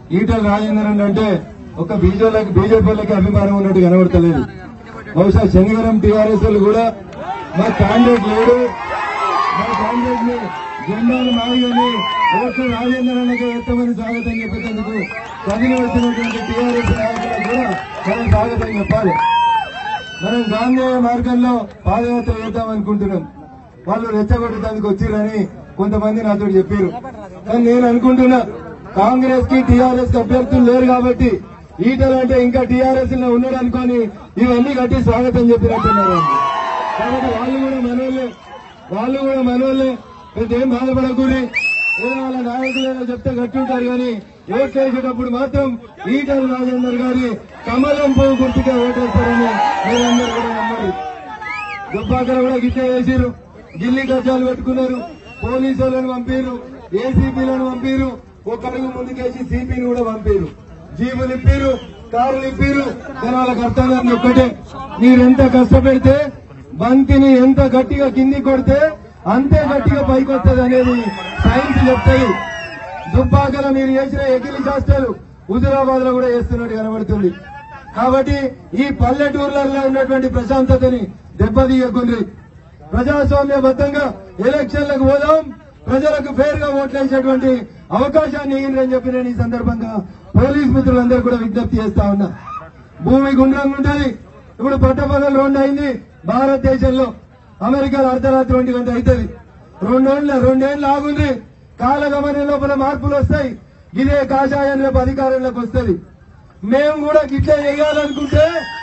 ఈటల రాజేంద్రన్ అంటే ఒక బీజేపీలకి బీజేపీలకి అభిమానం ఉన్నట్టు కనబడతలేదు బహుశా శనివారం టీఆర్ఎస్ వాళ్ళు కూడా మా క్యాండిడేట్ లేడు మా క్యాండిడేట్ ని జెండాను మాయని ఓట్లు రాజేంద్రన్నకి ఎత్తమని స్వాగతం చెప్పేందుకు కదిలి వచ్చినటువంటి టీఆర్ఎస్ నాయకులకు కూడా మనం స్వాగతం చెప్పాలి మనం గాంధేయ మార్గంలో పాదయాత్ర చేద్దాం అనుకుంటున్నాం వాళ్ళు రెచ్చగొట్టడానికి వచ్చిరని కొంతమంది నాతో చెప్పారు కానీ నేను అనుకుంటున్నా కాంగ్రెస్ కి టీఆర్ఎస్ కి అభ్యర్థులు లేరు కాబట్టి ఈటలు అంటే ఇంకా టీఆర్ఎస్ లో ఉన్నాడు అనుకొని ఇవన్నీ కట్టి స్వాగతం చెప్పినట్టున్నారు కాబట్టి వాళ్ళు కూడా మనోళ్ళే వాళ్ళు కూడా మనోళ్ళే పెద్ద ఏం బాధపడకూరి ఏదో వాళ్ళ నాయకులు ఏదో చెప్తే కట్టుంటారు కానీ ఓట్లేసేటప్పుడు మాత్రం ఈటల రాజేందర్ గారి కమలం పువ్వు గుర్తుగా ఓటేస్తారని మీరందరూ కూడా నమ్మారు దుబ్బాకర కూడా గిట్టే వేసిరు గిల్లి గజ్జాలు పెట్టుకున్నారు పోలీసు వాళ్ళని పంపారు ఏసీపీలను పంపారు ఒక అడుగు ముందుకేసి సిపిని కూడా పంపారు జీబులు ఇప్పారు కారులు ఇప్పారు కానీ వాళ్ళకి అర్థం కాదు ఒక్కటే మీరెంత కష్టపెడితే బంతిని ఎంత గట్టిగా కిందికి కొడితే అంతే గట్టిగా పైకి వస్తుంది అనేది సైన్స్ చెప్తాయి దుబ్బాకల మీరు చేసిన ఎగిలి శాస్త్రాలు హుజురాబాద్ లో కూడా చేస్తున్నట్టు కనబడుతుంది కాబట్టి ఈ పల్లెటూర్లలో ఉన్నటువంటి ప్రశాంతతని దెబ్బతీయకుండ్రి ప్రజాస్వామ్యబద్ధంగా ఎలక్షన్లకు పోదాం ప్రజలకు ఫేర్ గా ఓట్లేసేటువంటి అవకాశాన్ని ఇయ్యండి చెప్పి నేను ఈ సందర్భంగా పోలీస్ మిత్రులందరూ కూడా విజ్ఞప్తి చేస్తా ఉన్నా భూమి గుండ్రంగా ఉంటది ఇప్పుడు పట్టపగలు రెండు అయింది భారతదేశంలో అమెరికాలో అర్ధరాత్రి ఒంటి గంట అవుతుంది రెండేళ్ల రెండేళ్లు ఆగుంది కాలగమన లోపల మార్పులు వస్తాయి ఇదే కాషాయం రేపు అధికారంలోకి వస్తుంది మేము కూడా గిట్లే చేయాలనుకుంటే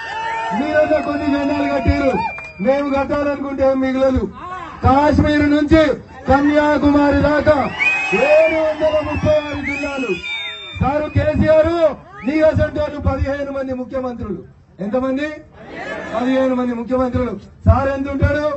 మీరంతా కొన్ని జెండాలు కట్టిరు మేము కట్టాలనుకుంటే ఏం మిగలదు కాశ్మీర్ నుంచి కన్యాకుమారి దాకా ఏడు వందల ముప్పై ఆరు జిల్లాలు సారు కేసీఆర్ నీ అసంటోళ్ళు పదిహేను మంది ముఖ్యమంత్రులు ఎంతమంది పదిహేను మంది ముఖ్యమంత్రులు సార్ ఎంత ఉంటాడు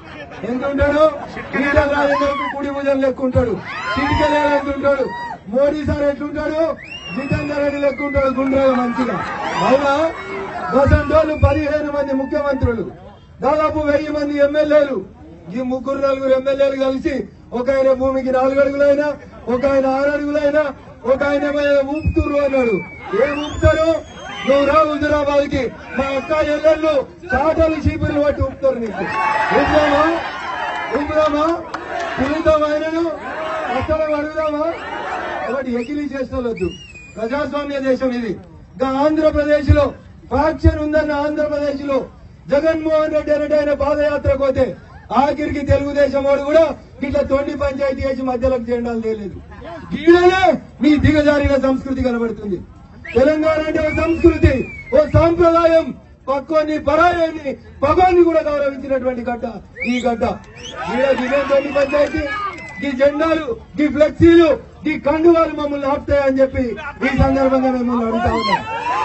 ఎంత ఉంటాడు క్రీడా రాజేంద్రకు కుడి భుజం లెక్క ఉంటాడు చిటికలే ఎంత ఉంటాడు మోడీ సార్ ఎట్లుంటాడు జితేందర్ రెడ్డి లెక్క ఉంటాడు గుండ్రగా మంచిగా అవునా గతంటోళ్ళు పదిహేను మంది ముఖ్యమంత్రులు దాదాపు వెయ్యి మంది ఎమ్మెల్యేలు ఈ ముగ్గురు నలుగురు ఎమ్మెల్యేలు కలిసి ఒక ఆయన భూమికి నాలుగు అడుగులైనా ఒక ఆయన ఆరు అడుగులైనా ఒక ఆయన ఊపుతురు అన్నాడు ఏం ఊపుతారు నువ్వు రా హుజురాబాద్ కి మా అక్క ఎల్లెళ్ళు చాటలు చీపులు పట్టి ఊపుతారు నీకు ఊపుదామా ఊపుదామా పిలుద్దాం ఆయనను అసలు అడుగుదామా ఒకటి ఎగిలి చేసుకోవద్దు ప్రజాస్వామ్య దేశం ఇది ఇంకా ఆంధ్రప్రదేశ్ లో ఫ్యాక్షన్ ఉందన్న ఆంధ్రప్రదేశ్ లో జగన్మోహన్ రెడ్డి అనేటి ఆయన పాదయాత్రకు పోతే ఆఖరికి తెలుగుదేశం వాడు కూడా ఇట్లా తొండి పంచాయతీ చేసి మధ్యలోకి జెండాలు తేలేదు గీడనే మీ దిగజారిన సంస్కృతి కనబడుతుంది తెలంగాణ అంటే ఓ సంస్కృతి ఓ సాంప్రదాయం పక్కోని పరాయాన్ని పగోని కూడా గౌరవించినటువంటి గడ్డ ఈ గడ్డ ఈడ గిదే తొండి పంచాయతీ ఈ జెండాలు ఈ ఫ్లెక్సీలు ఈ కండువాలు మమ్మల్ని ఆపుతాయని చెప్పి ఈ సందర్భంగా మిమ్మల్ని అడుగుతా ఉన్నాం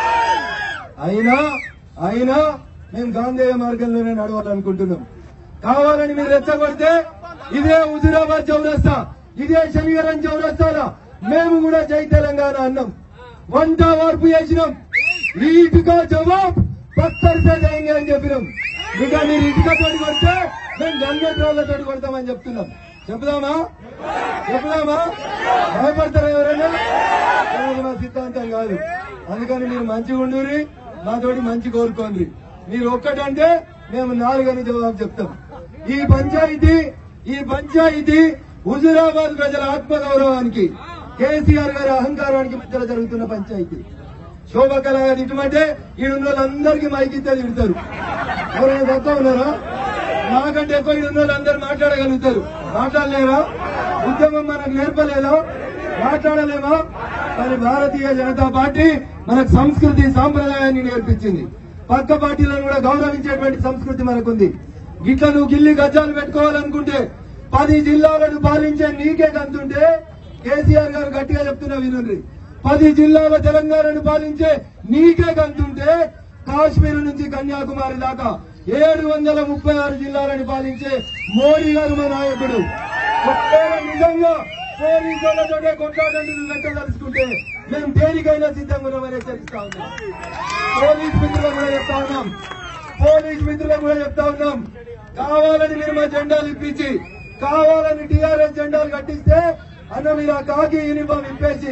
అయినా అయినా మేము గాంధేయ మార్గంలోనే నడవాలనుకుంటున్నాం కావాలని మీరు రెచ్చగొడితే ఇదే హుజురాబాద్ చౌరస్తా ఇదే శనిగరం చౌరస్తాలో మేము కూడా జై తెలంగాణ అన్నాం వంట వార్పు చేసినాం ఈ ఇటుక జవాబ్ పత్తర్ సే చేయండి అని చెప్పినాం ఇక మీరు ఇటుక తోటి కొడితే మేము గంగేట్రాళ్లతోటి కొడతామని చెప్తున్నాం చెప్దామా చెప్దామా భయపడతారా ఎవరైనా అది మా సిద్ధాంతం కాదు అందుకని మీరు మంచిగా ఉండురి మాతోటి మంచి కోరుకోండి మీరు ఒక్కటంటే మేము నాలుగని జవాబు చెప్తాం ఈ పంచాయతీ ఈ పంచాయతీ హుజురాబాద్ ప్రజల ఆత్మగౌరవానికి కేసీఆర్ గారి అహంకారానికి మధ్యలో జరుగుతున్న పంచాయతీ శోభకళగా తిట్టమంటే ఈడున్న వాళ్ళందరికీ మైకితే తిడతారు ఎవరైనా తక్కువ ఉన్నారా నాకంటే ఎక్కువ ఈడున్న వాళ్ళందరూ మాట్లాడగలుగుతారు మాట్లాడలేరా ఉద్యమం మనకు నేర్పలేదా మాట్లాడలేమా కానీ భారతీయ జనతా పార్టీ మనకు సంస్కృతి సాంప్రదాయాన్ని నేర్పించింది పక్క పార్టీలను కూడా గౌరవించేటువంటి సంస్కృతి మనకుంది గిట్ల నువ్వు గిల్లి గజ్జాలు పెట్టుకోవాలనుకుంటే పది జిల్లాలను పాలించే నీకే కంతుంటే కేసీఆర్ గారు గట్టిగా చెప్తున్నా వినండి పది జిల్లాల తెలంగాణను పాలించే నీకే కంతుంటే కాశ్మీర్ నుంచి కన్యాకుమారి దాకా ఏడు వందల ముప్పై ఆరు జిల్లాలను పాలించే మోడీ గారు మా నాయకుడు ఒకవేళ నిజంగా పోలీసులతోటే కొట్లాడండి లెక్క తలుచుకుంటే మేము దేనికైనా సిద్ధంగా ఉన్నామని హెచ్చరిస్తా ఉన్నాం పోలీస్ మిత్రులకు కూడా చెప్తా ఉన్నాం పోలీస్ మిత్రులకు కూడా చెప్తా ఉన్నాం కావాలని మీరు మా జెండాలు ఇప్పించి కావాలని టీఆర్ఎస్ జెండాలు కట్టిస్తే అన్న మీరు ఆ కాకి యూనిఫామ్ ఇప్పేసి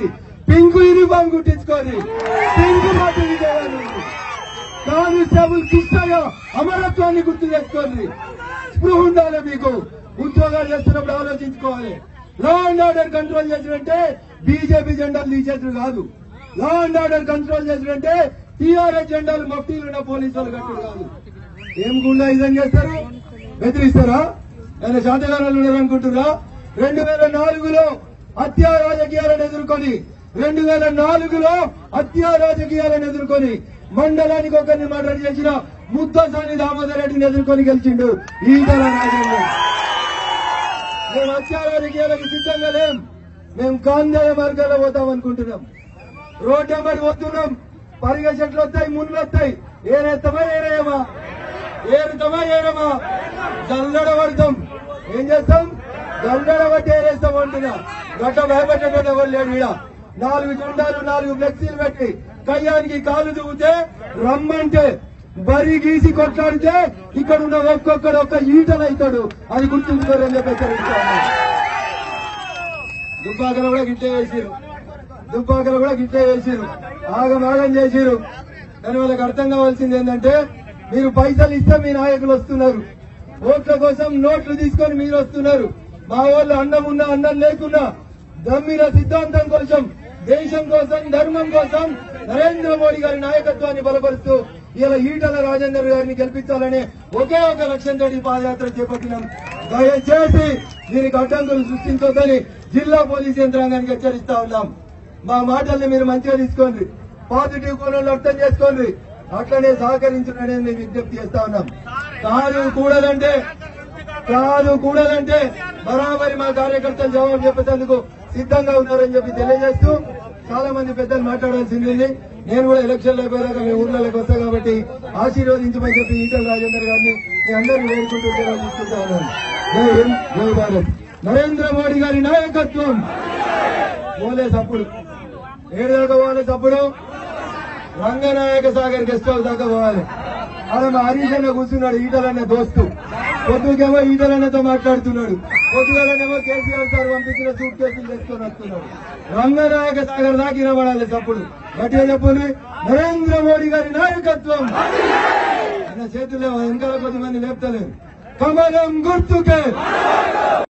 పింక్ యూనిఫామ్ కుట్టించుకొని పింక్ పార్టీ విజయవాడ ఉంది. కానిస్టేబుల్ కృష్ణయ్య అమరత్వాన్ని గుర్తు చేసుకోండి స్పృహ ఉండాలి మీకు ఉద్యోగాలు చేస్తున్నప్పుడు ఆలోచించుకోవాలి లా అండ్ ఆర్డర్ కంట్రోల్ చేసినంటే బీజేపీ జెండాలు తీసేట్లు కాదు లా అండ్ ఆర్డర్ కంట్రోల్ చేసినంటే టీఆర్ఎస్ జెండాలు మఫ్టీలు ఉన్న పోలీసు వాళ్ళు కట్టుడు కాదు ఏం గుండా ఇదం చేస్తారు బెదిరిస్తారా ఆయన శాతగానాలు ఉన్నారనుకుంటున్నా రెండు వేల నాలుగులో హత్యా రాజకీయాలను ఎదుర్కొని రెండు వేల నాలుగులో హత్యా రాజకీయాలను ఎదుర్కొని మండలానికి ఒకరిని మర్డర్ చేసిన ముద్దసాని దామోదర్ రెడ్డిని ఎదుర్కొని గెలిచిండు ఈటల రాజేంద్ర మేము హత్యా రాజకీయాలకు సిద్ధంగా లేం మేము కాందేయ మార్గాల్లో పోతాం అనుకుంటున్నాం రోడ్డు ఎంబడి పోతున్నాం పరిగె చెట్లు వస్తాయి ముళ్ళు వస్తాయి ఏరేస్తామా ఏరేయమా ఏరుతామా ఏరమా జల్లడ పడతాం ఏం చేస్తాం జల్లడ పట్టి ఏరేస్తాం అంటున్నా గట్ట భయపెట్టేటోడు ఎవరు లేడు ఈడ నాలుగు జెండాలు నాలుగు ఫ్లెక్సీలు పెట్టి కయ్యానికి కాలు దువ్వుతే రమ్మంటే బరి గీసి కొట్లాడితే ఇక్కడ ఉన్న ఒక్కొక్కడు ఒక్క ఈటలు అవుతాడు అది గుర్తుంచుకోరని చెప్పి హెచ్చరిస్తా ఉన్నాను. దుబ్బాకలు కూడా గిట్టే వేసిరు దుబ్బాకలు కూడా గిట్టే వేసిరు ఆగం ఆగం చేసిరు కానీ వాళ్ళకి అర్థం కావాల్సింది ఏంటంటే మీరు పైసలు ఇస్తే మీ నాయకులు వస్తున్నారు ఓట్ల కోసం నోట్లు తీసుకొని మీరు వస్తున్నారు మా వాళ్ళు అన్నం ఉన్నా అన్నం లేకున్నా దమ్మిన సిద్ధాంతం కోసం దేశం కోసం ధర్మం కోసం నరేంద్ర మోడీ గారి నాయకత్వాన్ని బలపరుస్తూ ఇలా ఈటల రాజేందర్ గారిని గెలిపించాలనే ఒకే ఒక లక్ష్యంతో ఈ పాదయాత్ర చేపట్టినాం దయచేసి దీనికి అడ్డంకులు సృష్టించొద్దని జిల్లా పోలీస్ యంత్రాంగానికి హెచ్చరిస్తా ఉన్నాం మా మాటల్ని మీరు మంచిగా తీసుకోండి పాజిటివ్ కోణంలో అర్థం చేసుకోండి అట్లనే సహకరించునని నేను విజ్ఞప్తి చేస్తా ఉన్నాం కాదు కూడదంటే కాదు కూడదంటే బరాబరి మా కార్యకర్తలు జవాబు చెప్పేందుకు సిద్ధంగా ఉన్నారని చెప్పి తెలియజేస్తూ చాలా మంది పెద్దలు మాట్లాడాల్సింది ఉంది. నేను కూడా ఎలక్షన్లు అయిపోయాక మీ ఊర్లలోకి వస్తా కాబట్టి ఆశీర్వదించమని చెప్పి ఈటల రాజేందర్ గారిని మీ అందరినీ వేడుకుంటూ సెలవు తీసుకుంటా ఉన్నాను జై హింద్ జై భారత్ నరేంద్ర మోడీ గారి నాయకత్వం పోలే సప్పుడు ఏడు దాకా పోవాలి సప్పుడు రంగనాయక సాగర్ గెస్ట్ హౌస్ దాకా పోవాలి ఆడ మా హరీష్ అన్న కూర్చున్నాడు ఈటలన్న దోస్తు పొద్దుకేమో ఈటలన్నతో మాట్లాడుతున్నాడు పొద్దుగాలనేమో కేసీఆర్ సార్ పంపించిన సూట్ కేసులు తెచ్చుకొని వస్తున్నాడు రంగనాయక సాగర్ దాకా వినబడాలి సప్పుడు గట్టిగా చెప్పండి నరేంద్ర మోడీ గారి నాయకత్వం ఆయన చేతుల్లో వెనకాల కొద్ది మంది లేపుతలేరు కమలం గుర్తుకే